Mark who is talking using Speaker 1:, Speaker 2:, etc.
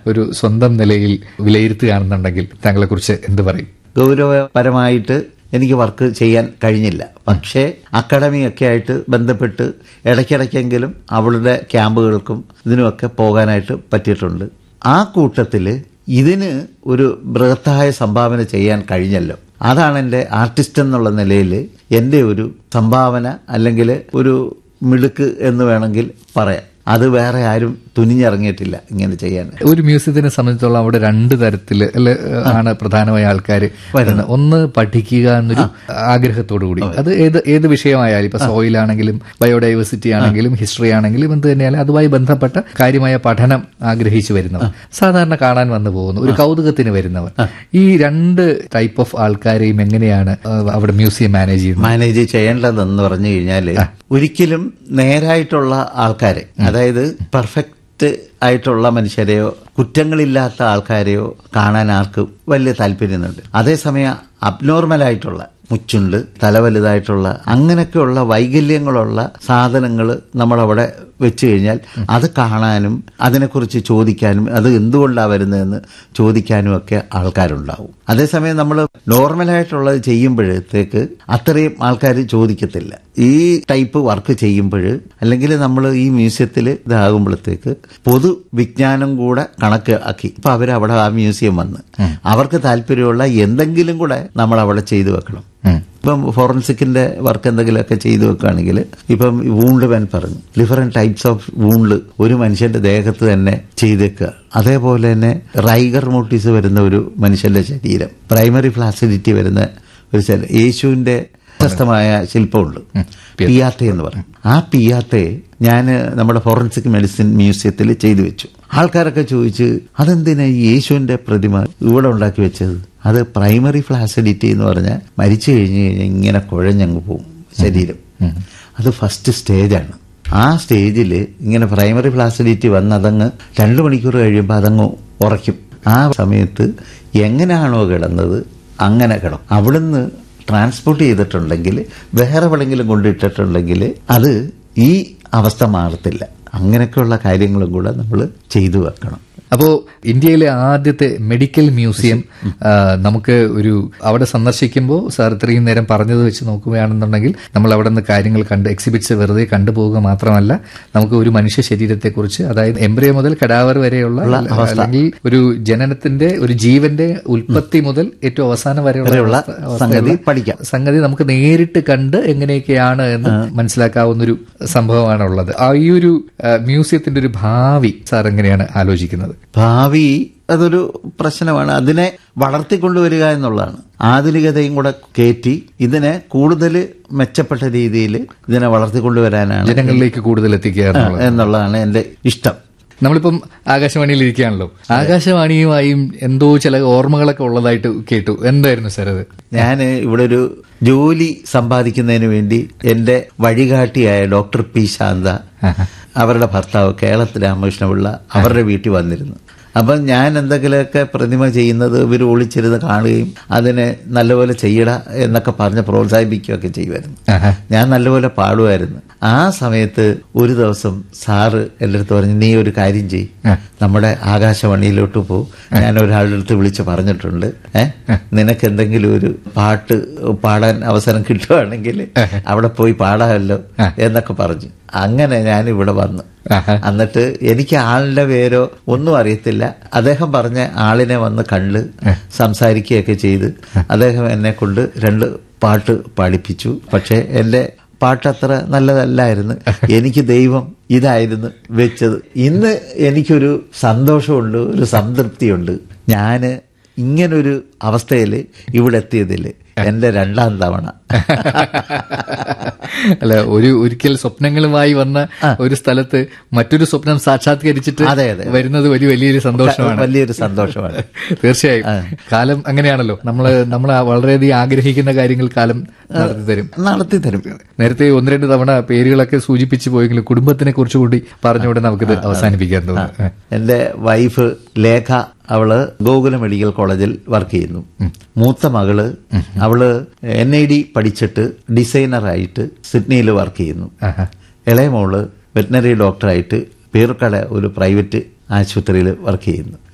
Speaker 1: ഒരു സ്വന്തം നിലയിൽ വിലയിരുത്തുകയാണെന്നുണ്ടെങ്കിൽ താങ്കളെ കുറിച്ച് എന്ത് പറയും
Speaker 2: ഗൗരവപരമായിട്ട് എനിക്ക് വർക്ക് ചെയ്യാൻ കഴിഞ്ഞില്ല പക്ഷേ അക്കാഡമി ഒക്കെ ആയിട്ട് ബന്ധപ്പെട്ട് ഇടയ്ക്കിടയ്ക്കെങ്കിലും അവളുടെ ക്യാമ്പുകൾക്കും ഇതിനുമൊക്കെ പോകാനായിട്ട് പറ്റിയിട്ടുണ്ട് ആ കൂട്ടത്തിൽ ഇതിന് ഒരു ബൃഹത്തായ സംഭാവന ചെയ്യാൻ കഴിഞ്ഞല്ലോ അതാണ് എൻ്റെ ആർട്ടിസ്റ്റ് എന്നുള്ള നിലയിൽ എൻ്റെ ഒരു സംഭാവന അല്ലെങ്കിൽ ഒരു മിടുക്ക് എന്ന് വേണമെങ്കിൽ പറയാം അത് വേറെ ആരും തുനിഞ്ഞിറങ്ങിയിട്ടില്ല ഇങ്ങനെ ചെയ്യാൻ
Speaker 1: ഒരു മ്യൂസിയത്തിനെ സംബന്ധിച്ചോളം അവിടെ രണ്ട് തരത്തിൽ ആണ് പ്രധാനമായ ആൾക്കാർ വരുന്നത് ഒന്ന് പഠിക്കുക എന്നൊരു ആഗ്രഹത്തോടു കൂടി അത് ഏത് ഏത് വിഷയമായാലും ഇപ്പൊ സോയിൽ ആണെങ്കിലും ബയോഡൈവേഴ്സിറ്റി ആണെങ്കിലും ഹിസ്റ്ററി ആണെങ്കിലും എന്ത് തന്നെയാലും അതുമായി ബന്ധപ്പെട്ട കാര്യമായ പഠനം ആഗ്രഹിച്ചു വരുന്നവർ സാധാരണ കാണാൻ വന്നു പോകുന്നു ഒരു കൗതുകത്തിന് വരുന്നവർ ഈ രണ്ട് ടൈപ്പ് ഓഫ് ആൾക്കാരെയും എങ്ങനെയാണ് ആ, അവിടെ മ്യൂസിയം മാനേജ് ചെയ്യുന്നത്
Speaker 2: മാനേജ് ചെയ്യേണ്ടതെന്ന് പറഞ്ഞു കഴിഞ്ഞാൽ ഒരിക്കലും നേരായിട്ടുള്ള ആൾക്കാരെ അതായത് പെർഫെക്റ്റ് ആയിട്ടുള്ള മനുഷ്യരെയോ കുറ്റങ്ങളില്ലാത്ത ആൾക്കാരെയോ കാണാൻ ആർക്കും വലിയ താല്പര്യമുണ്ട് അതേസമയം അബ്നോർമൽ ആയിട്ടുള്ള മുച്ചുണ്ട് തലവലുതായിട്ടുള്ള അങ്ങനെയൊക്കെയുള്ള വൈകല്യങ്ങളുള്ള സാധനങ്ങൾ നമ്മളവിടെ വെച്ച് കഴിഞ്ഞാൽ അത് കാണാനും അതിനെക്കുറിച്ച് ചോദിക്കാനും അത് എന്തുകൊണ്ടാണ് വരുന്നതെന്ന് ചോദിക്കാനും ഒക്കെ ആൾക്കാരുണ്ടാവും അതേസമയം നമ്മൾ നോർമലായിട്ടുള്ളത് ചെയ്യുമ്പോഴത്തേക്ക് അത്രയും ആൾക്കാർ ചോദിക്കത്തില്ല ഈ ടൈപ്പ് വർക്ക് ചെയ്യുമ്പോൾ അല്ലെങ്കിൽ നമ്മൾ ഈ മ്യൂസിയത്തിൽ ഇതാകുമ്പോഴത്തേക്ക് പൊതു വിജ്ഞാനം കൂടെ കണക്ക് ആക്കി ഇപ്പൊ അവരവിടെ ആ മ്യൂസിയം വന്ന് അവർക്ക് താല്പര്യമുള്ള എന്തെങ്കിലും കൂടെ നമ്മൾ അവിടെ ചെയ്തു വെക്കണം ഇപ്പം ഫോറൻസിക്കിന്റെ വർക്ക് എന്തെങ്കിലുമൊക്കെ ചെയ്തു വെക്കുകയാണെങ്കിൽ ഇപ്പം വൂണ്ട് മാൻ പറഞ്ഞു ഡിഫറെന്റ് ടൈപ്സ് ഓഫ് വൂണ്ട് ഒരു മനുഷ്യന്റെ ദേഹത്ത് തന്നെ ചെയ്തേക്കുക അതേപോലെ തന്നെ റൈഗർ മോട്ടീസ് വരുന്ന ഒരു മനുഷ്യന്റെ ശരീരം പ്രൈമറി ഫ്ലാസിഡിറ്റി വരുന്ന ഒരു ശരീരം യേശുവിന്റെ പ്രശസ്തമായ ശില്പമുണ്ട് പിയാത്തെ എന്ന് പറയും ആ പിയാത്തെ ഞാൻ നമ്മുടെ ഫോറൻസിക് മെഡിസിൻ മ്യൂസിയത്തിൽ ചെയ്തു വെച്ചു ആൾക്കാരൊക്കെ ചോദിച്ച് അതെന്തിനാ ഈ യേശുവിന്റെ പ്രതിമ ഇവിടെ ഉണ്ടാക്കി വെച്ചത് അത് പ്രൈമറി ഫ്ലാസിഡിറ്റി എന്ന് പറഞ്ഞാൽ മരിച്ചു കഴിഞ്ഞ് കഴിഞ്ഞാൽ ഇങ്ങനെ കുഴഞ്ഞങ്ങ് പോകും ശരീരം അത് ഫസ്റ്റ് സ്റ്റേജാണ് ആ സ്റ്റേജിൽ ഇങ്ങനെ പ്രൈമറി ഫ്ലാസിഡിറ്റി വന്ന് അതങ്ങ് രണ്ട് മണിക്കൂർ കഴിയുമ്പോൾ അതങ്ങ് ഉറയ്ക്കും ആ സമയത്ത് എങ്ങനെയാണോ കിടന്നത് അങ്ങനെ കിടക്കും അവിടുന്ന് ട്രാൻസ്പോർട്ട് ചെയ്തിട്ടുണ്ടെങ്കിൽ വേറെ എവിടെങ്കിലും കൊണ്ടിട്ടിട്ടുണ്ടെങ്കിൽ അത് ഈ അവസ്ഥ മാറത്തില്ല അങ്ങനെയൊക്കെയുള്ള കാര്യങ്ങളും കൂടെ നമ്മൾ ചെയ്തു വെക്കണം
Speaker 1: അപ്പോ ഇന്ത്യയിലെ ആദ്യത്തെ മെഡിക്കൽ മ്യൂസിയം ആ, നമുക്ക് ഒരു അവിടെ സന്ദർശിക്കുമ്പോൾ സാർ ഇത്രയും നേരം പറഞ്ഞത് വെച്ച് നോക്കുകയാണെന്നുണ്ടെങ്കിൽ നമ്മൾ അവിടെ നിന്ന് കാര്യങ്ങൾ കണ്ട് എക്സിബിറ്റ്സ് വെറുതെ കണ്ടുപോവുക മാത്രമല്ല നമുക്ക് ഒരു മനുഷ്യ ശരീരത്തെക്കുറിച്ച് അതായത് എംബ്രിയ മുതൽ കടാവർ വരെയുള്ള അല്ലെങ്കിൽ ഒരു ജനനത്തിന്റെ ഒരു ജീവന്റെ ഉൽപ്പത്തി മുതൽ ഏറ്റവും അവസാനം വരെയുള്ള
Speaker 2: വരെയുള്ള
Speaker 1: അവസ്ഥ- അവസ്ഥയുള്ള
Speaker 2: സംഗതി പഠിക്കാം
Speaker 1: സംഗതി നമുക്ക് നേരിട്ട് കണ്ട് എങ്ങനെയൊക്കെയാണ് എന്ന് മനസ്സിലാക്കാവുന്ന ഒരു സംഭവമാണുള്ളത് ആ ഈ ഒരു ആ, മ്യൂസിയത്തിന്റെ ഒരു ഭാവി സാർ എങ്ങനെയാണ് ആലോചിക്കുന്നത്
Speaker 2: ഭാവി അതൊരു പ്രശ്നമാണ് അതിനെ വളർത്തിക്കൊണ്ടുവരിക എന്നുള്ളതാണ് ആധുനികതയും കൂടെ കയറ്റി ഇതിനെ കൂടുതൽ മെച്ചപ്പെട്ട രീതിയിൽ ഇതിനെ വളർത്തിക്കൊണ്ടുവരാനാണ്
Speaker 1: ജനങ്ങളിലേക്ക് കൂടുതൽ എത്തിക്കുക എന്നുള്ളത്
Speaker 2: എന്നുള്ളതാണ് എന്റെ ഇഷ്ടം
Speaker 1: നമ്മളിപ്പം ആകാശവാണിയിൽ ഇരിക്കുകയാണല്ലോ ആകാശവാണിയുമായും എന്തോ ചില ഓർമ്മകളൊക്കെ ഉള്ളതായിട്ട് കേട്ടു എന്തായിരുന്നു സാർ അത്
Speaker 2: ഞാൻ ഇവിടെ ഒരു ജോലി സമ്പാദിക്കുന്നതിന് വേണ്ടി എന്റെ വഴികാട്ടിയായ ഡോക്ടർ പി ശാന്ത അവരുടെ ഭർത്താവ് കേരളത്തിൽ രാമകൃഷ്ണപിള്ള അവരുടെ വീട്ടിൽ വന്നിരുന്നു അപ്പം ഞാൻ എന്തെങ്കിലുമൊക്കെ പ്രതിമ ചെയ്യുന്നത് ഇവർ ഒളിച്ചിരുന്ന് കാണുകയും അതിനെ നല്ലപോലെ ചെയ്യട എന്നൊക്കെ പറഞ്ഞ് പ്രോത്സാഹിപ്പിക്കുകയൊക്കെ ചെയ്യുമായിരുന്നു
Speaker 1: ആഹാ.
Speaker 2: ഞാൻ നല്ലപോലെ പാടുമായിരുന്നു ആ സമയത്ത് ഒരു ദിവസം സാറ് എൻ്റെ അടുത്ത് പറഞ്ഞു നീ ഒരു കാര്യം ചെയ് നമ്മുടെ ആകാശവാണിയിലോട്ട് പോ ഞാൻ ഒരാളുടെ അടുത്ത് വിളിച്ച് പറഞ്ഞിട്ടുണ്ട് ഏഹ് നിനക്ക് എന്തെങ്കിലും ഒരു പാട്ട് പാടാൻ അവസരം കിട്ടുവാണെങ്കിൽ അവിടെ പോയി പാടാമല്ലോ എന്നൊക്കെ പറഞ്ഞു അങ്ങനെ ഞാൻ ഇവിടെ വന്നു
Speaker 1: ആഹാ.
Speaker 2: എന്നിട്ട് എനിക്ക് ആളിന്റെ പേരോ ഒന്നും അറിയത്തില്ല അദ്ദേഹം പറഞ്ഞ ആളിനെ വന്ന് കണ്ട് സംസാരിക്കുകയൊക്കെ ചെയ്ത് അദ്ദേഹം എന്നെ കൊണ്ട് രണ്ട് പാട്ട് പാടിപ്പിച്ചു പക്ഷെ എന്റെ പാട്ടത്ര നല്ലതല്ലായിരുന്നു എനിക്ക് ദൈവം ഇതായിരുന്നു വെച്ചത് ഇന്ന് എനിക്കൊരു സന്തോഷമുണ്ട് ഒരു സംതൃപ്തിയുണ്ട് ഞാന് ഇങ്ങനൊരു അവസ്ഥയിൽ ഇവിടെ എത്തിയതിൽ എന്റെ രണ്ടാം തവണ
Speaker 1: അല്ല ഒരു ഒരിക്കൽ സ്വപ്നങ്ങളുമായി വന്ന ഒരു സ്ഥലത്ത് മറ്റൊരു സ്വപ്നം സാക്ഷാത്കരിച്ചിട്ട്
Speaker 2: അതെ, അതെ.
Speaker 1: വരുന്നത് വലിയ വലിയൊരു സന്തോഷമാണ്
Speaker 2: വലിയൊരു സന്തോഷമാണ്
Speaker 1: തീർച്ചയായും കാലം അങ്ങനെയാണല്ലോ നമ്മള് നമ്മൾ വളരെയധികം ആഗ്രഹിക്കുന്ന കാര്യങ്ങൾ കാലം നടത്തി തരും
Speaker 2: നടത്തി തരും
Speaker 1: നേരത്തെ ഒന്ന് രണ്ട് തവണ പേരുകളൊക്കെ സൂചിപ്പിച്ചു പോയെങ്കിലും കുടുംബത്തിനെ കുറിച്ച് കൂടി പറഞ്ഞുകൊണ്ട് നമുക്കിത് അവസാനിപ്പിക്കാൻ തോന്നുന്നു
Speaker 2: എന്റെ വൈഫ് ലേഖ അവള് ഗോകുല മെഡിക്കൽ കോളേജിൽ വർക്ക് ചെയ്യുന്നു മൂത്ത മകള് അവള് എൻ ഐ ഡി പഠിച്ചിട്ട് ഡിസൈനറായിട്ട് സിഡ്നിയിൽ വർക്ക് ചെയ്യുന്നു
Speaker 1: ആഹാ.
Speaker 2: ഇളയ മോള് വെറ്റിനറി ഡോക്ടറായിട്ട് പേർക്കട ഒരു പ്രൈവറ്റ് ആശുപത്രിയിൽ വർക്ക് ചെയ്യുന്നു